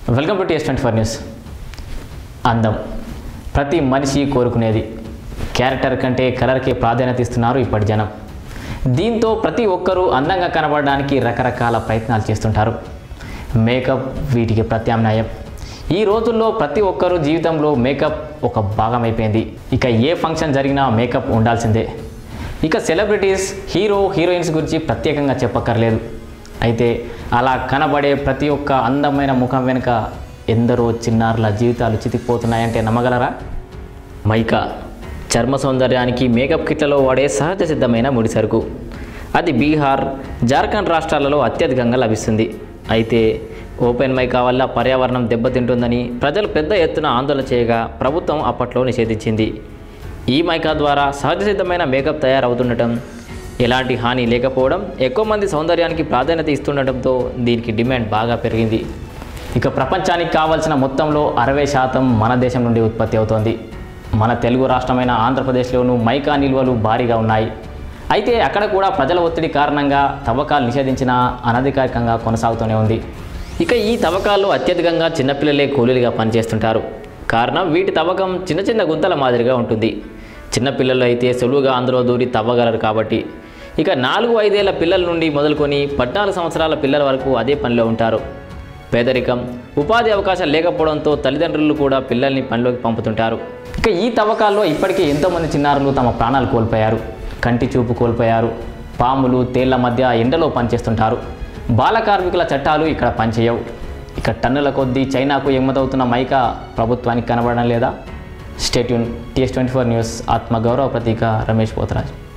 welcome to TS twenty four news అందం ప్రతి మనిషి కోరుకునేది క్యారెక్టర్ కంటే కలర్కి ప్రాధాన్యత ఇస్తున్నారు ఇప్పటి జనం దీంతో ప్రతి ఒక్కరూ అందంగా కనబడడానికి రకరకాల ప్రయత్నాలు చేస్తుంటారు మేకప్ వీటికి ప్రత్యామ్నాయం ఈ రోజుల్లో ప్రతి ఒక్కరూ జీవితంలో మేకప్ ఒక భాగం అయిపోయింది ఇక ఏ ఫంక్షన్ జరిగినా మేకప్ ఉండాల్సిందే ఇక సెలబ్రిటీస్ హీరో హీరోయిన్స్ గురించి ప్రత్యేకంగా చెప్పక్కర్లేదు అయితే అలా కనబడే ప్రతి ఒక్క అందమైన ముఖం వెనుక ఎందరో చిన్నారుల జీవితాలు చితికిపోతున్నాయంటే నమ్మగలరా మైకా చర్మ సౌందర్యానికి మేకప్ కిట్లలో వాడే సహజ సిద్ధమైన ముడిసరుకు అది బీహార్ జార్ఖండ్ రాష్ట్రాలలో అత్యధికంగా లభిస్తుంది అయితే ఓపెన్ మైకా వల్ల పర్యావరణం దెబ్బతింటుందని ప్రజలు పెద్ద ఎత్తున ఆందోళన చేయగా ప్రభుత్వం అప్పట్లో నిషేధించింది ఈ మైకా ద్వారా సహజ సిద్ధమైన మేకప్ తయారవుతుండటం ఎలాంటి హాని లేకపోవడం ఎక్కువ మంది సౌందర్యానికి ప్రాధాన్యత ఇస్తుండటంతో దీనికి డిమాండ్ బాగా పెరిగింది ఇక ప్రపంచానికి కావాల్సిన మొత్తంలో అరవై శాతం మన దేశం నుండి ఉత్పత్తి అవుతోంది మన తెలుగు రాష్ట్రమైన ఆంధ్రప్రదేశ్లోనూ మైకా నిల్వలు భారీగా ఉన్నాయి అయితే అక్కడ కూడా ప్రజల ఒత్తిడి కారణంగా తవ్వకాలు నిషేధించిన అనధికారికంగా కొనసాగుతూనే ఉంది ఇక ఈ తవ్వకాల్లో అత్యధికంగా చిన్నపిల్లలే కూలీలుగా పనిచేస్తుంటారు కారణం వీటి తవ్వకం చిన్న చిన్న గుంతల మాదిరిగా ఉంటుంది చిన్నపిల్లలు అయితే సులువుగా అందులో దూరి తవ్వగలరు కాబట్టి ఇక నాలుగు ఐదేళ్ల పిల్లల నుండి మొదలుకొని పద్నాలుగు సంవత్సరాల పిల్లల వరకు అదే పనిలో ఉంటారు పేదరికం ఉపాధి అవకాశాలు లేకపోవడంతో తల్లిదండ్రులు కూడా పిల్లల్ని పనిలోకి పంపుతుంటారు ఇక ఈ తవ్వకాల్లో ఇప్పటికే ఎంతోమంది చిన్నారులు తమ ప్రాణాలు కోల్పోయారు కంటి చూపు కోల్పోయారు పాములు తేళ్ల మధ్య ఎండలో పనిచేస్తుంటారు బాల కార్మికుల చట్టాలు ఇక్కడ పనిచేయవు ఇక టన్నుల కొద్దీ చైనాకు ఎగుమతవుతున్న మైకా ప్రభుత్వానికి కనబడడం లేదా stay tuned TS twenty four news ఆత్మగౌరవ ప్రతీక రమేష్ పోతరాజ్